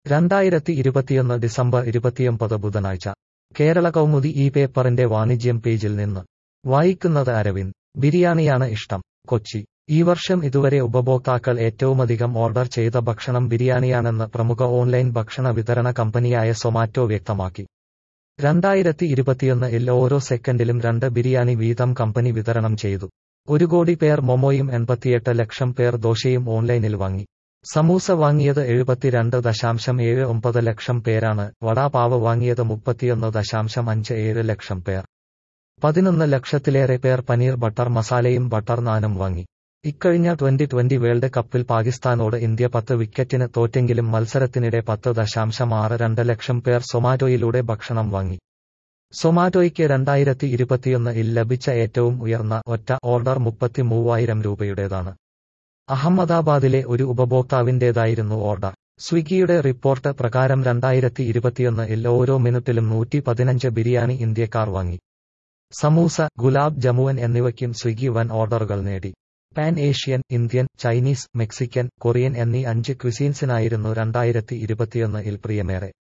രണ്ടായിരത്തി ഇരുപത്തിയൊന്ന് ഡിസംബർ ഇരുപത്തിയൊമ്പത് ബുധനാഴ്ച കേരള കൗമുദി ഈ പേപ്പറിന്റെ വാണിജ്യം പേജിൽ നിന്ന് വായിക്കുന്നത് അരവിന്ദ് ബിരിയാണിയാണ് ഇഷ്ടം കൊച്ചി ഈ വർഷം ഇതുവരെ ഉപഭോക്താക്കൾ ഏറ്റവുമധികം ഓർഡർ ചെയ്ത ഭക്ഷണം ബിരിയാണിയാണെന്ന് പ്രമുഖ ഓൺലൈൻ ഭക്ഷണ വിതരണ കമ്പനിയായ സൊമാറ്റോ വ്യക്തമാക്കി രണ്ടായിരത്തി ഇരുപത്തിയൊന്നിൽ ഓരോ സെക്കൻഡിലും രണ്ട് ബിരിയാണി വീതം കമ്പനി വിതരണം ചെയ്തു ഒരു കോടി പേർ മൊമോയും എൺപത്തിയെട്ട് ലക്ഷം പേർ ദോശയും ഓൺലൈനിൽ വാങ്ങി സമൂസ വാങ്ങിയത് എഴുപത്തിരണ്ട് ദശാംശം ഏഴ് ഒമ്പത് ലക്ഷം പേരാണ് വടാപാവ് വാങ്ങിയത് മുപ്പത്തിയൊന്ന് ദശാംശം അഞ്ച് ഏഴ് ലക്ഷം പേർ പതിനൊന്ന് ലക്ഷത്തിലേറെ പേർ പനീർ ബട്ടർ മസാലയും ബട്ടർ നാനും വാങ്ങി ഇക്കഴിഞ്ഞ ട്വന്റി ട്വന്റി വേൾഡ് കപ്പിൽ പാകിസ്ഥാനോട് ഇന്ത്യ പത്ത് വിക്കറ്റിന് തോറ്റെങ്കിലും മത്സരത്തിനിടെ പത്ത് ദശാംശം ആറ് രണ്ട് ലക്ഷം പേർ സൊമാറ്റോയിലൂടെ ഭക്ഷണം വാങ്ങി സൊമാറ്റോയ്ക്ക് രണ്ടായിരത്തി ഇരുപത്തിയൊന്നിൽ ലഭിച്ച ഏറ്റവും ഉയർന്ന ഒറ്റ ഓർഡർ മുപ്പത്തി മൂവായിരം രൂപയുടേതാണ് അഹമ്മദാബാദിലെ ഒരു ഉപഭോക്താവിന്റേതായിരുന്നു ഓർഡർ സ്വിഗ്ഗിയുടെ റിപ്പോർട്ട് പ്രകാരം രണ്ടായിരത്തി ഇരുപത്തിയൊന്നിൽ ഓരോ മിനിറ്റിലും നൂറ്റി പതിനഞ്ച് ബിരിയാണി ഇന്ത്യക്കാർ വാങ്ങി സമൂസ ഗുലാബ് ജമുവൻ എന്നിവയ്ക്കും സ്വിഗ്ഗി വൻ ഓർഡറുകൾ നേടി pan Asian Indian Chinese Mexican Korean എന്നീ അഞ്ച് ക്വിസീൻസിനായിരുന്നു രണ്ടായിരത്തി ഇരുപത്തിയൊന്നിൽ പ്രിയമേറെ